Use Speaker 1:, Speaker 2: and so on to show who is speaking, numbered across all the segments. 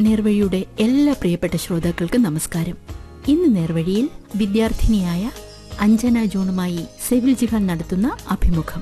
Speaker 1: നേർവഴിയുടെ എല്ലാ പ്രിയപ്പെട്ട ശ്രോതാക്കൾക്കും നമസ്കാരം ഇന്ന് നേർവഴിയിൽ വിദ്യാർത്ഥിനിയായ അഞ്ജന ജോണുമായി സെവിൽ ജിഹാൻ നടത്തുന്ന അഭിമുഖം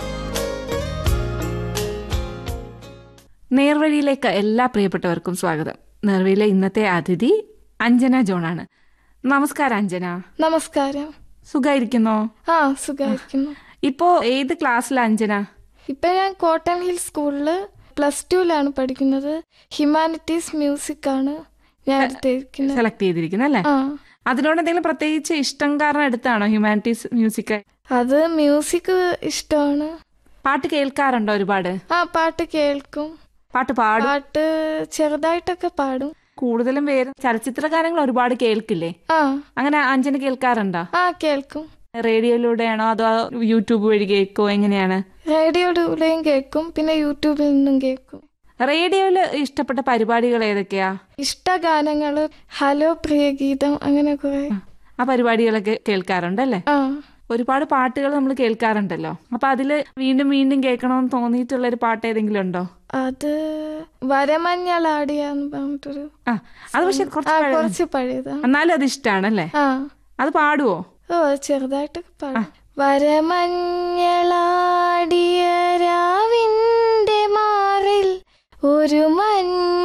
Speaker 2: നേർവഴിയിലേക്ക് എല്ലാ പ്രിയപ്പെട്ടവർക്കും സ്വാഗതം നേർവഴിയിലെ ഇന്നത്തെ അതിഥി അഞ്ജന ജോണാണ് നമസ്കാരം അഞ്ജന
Speaker 3: നമസ്കാരം
Speaker 2: സുഖായിരിക്കുന്നോ
Speaker 3: ആ സുഖമായിരിക്കുന്നു
Speaker 2: ഇപ്പോ ഏത് ക്ലാസ്സിലാ അഞ്ജന
Speaker 3: ഇപ്പൊ ഞാൻ കോട്ടൺ ഹിൽ സ്കൂളില് പ്ലസ് ടുവിലാണ് പഠിക്കുന്നത് ഹ്യൂമാനിറ്റീസ് മ്യൂസിക് ആണ് ഞാൻ എടുത്തിരിക്കുന്നത്
Speaker 2: സെലക്ട് ചെയ്തിരിക്കുന്നത് അല്ലേ
Speaker 3: ആ
Speaker 2: അതിനോട് എന്തെങ്കിലും പ്രത്യേകിച്ച് ഇഷ്ടം കാരണം എടുത്താണോ ഹ്യൂമാനിറ്റീസ് മ്യൂസിക്
Speaker 3: അത് മ്യൂസിക് ഇഷ്ടമാണ്
Speaker 2: പാട്ട് കേൾക്കാറുണ്ടോ ഒരുപാട്
Speaker 3: ആ പാട്ട് കേൾക്കും
Speaker 2: പാട്ട് പാടും
Speaker 3: പാട്ട് ചെറുതായിട്ടൊക്കെ പാടും
Speaker 2: കൂടുതലും പേര് ചലച്ചിത്ര ഗാനങ്ങൾ ഒരുപാട് കേൾക്കില്ലേ
Speaker 3: ആ
Speaker 2: അങ്ങനെ അഞ്ജന കേൾക്കാറുണ്ടോ
Speaker 3: ആ കേൾക്കും
Speaker 2: റേഡിയോയിലൂടെയാണോ അതോ യൂട്യൂബ് വഴി കേൾക്കോ എങ്ങനെയാണ്
Speaker 3: റേഡിയോയിലൂടെയും കേൾക്കും പിന്നെ യൂട്യൂബിൽ നിന്നും കേൾക്കും
Speaker 2: റേഡിയോയില് ഇഷ്ടപ്പെട്ട പരിപാടികൾ ഏതൊക്കെയാ
Speaker 3: ഇഷ്ടഗാനങ്ങള് ഹലോ പ്രിയഗീതം അങ്ങനെ കുറെ
Speaker 2: ആ പരിപാടികളൊക്കെ കേൾക്കാറുണ്ടല്ലേ
Speaker 3: ആ
Speaker 2: ഒരുപാട് പാട്ടുകൾ നമ്മൾ കേൾക്കാറുണ്ടല്ലോ അപ്പൊ അതില് വീണ്ടും വീണ്ടും കേൾക്കണമെന്ന് തോന്നിയിട്ടുള്ള ഒരു പാട്ട് ഏതെങ്കിലും ഉണ്ടോ
Speaker 3: അത് വരമഞ്ഞളാടിയാന്ന് പറഞ്ഞിട്ടൊരു
Speaker 2: ആ അത് പക്ഷെ
Speaker 3: ആ
Speaker 2: കുറച്ച് പഴയ-
Speaker 3: കുറച്ച് പഴയതാ
Speaker 2: എന്നാലും അത് ഇഷ്ടാണല്ലേ
Speaker 3: ആ
Speaker 2: അത് പാടുവോ
Speaker 3: ഓ ചെറുതായിട്ടൊക്കെ പാടും വരമഞ്ഞളാടിയ രാവിന്റെ മാറിൽ ഒരു മഞ്ഞ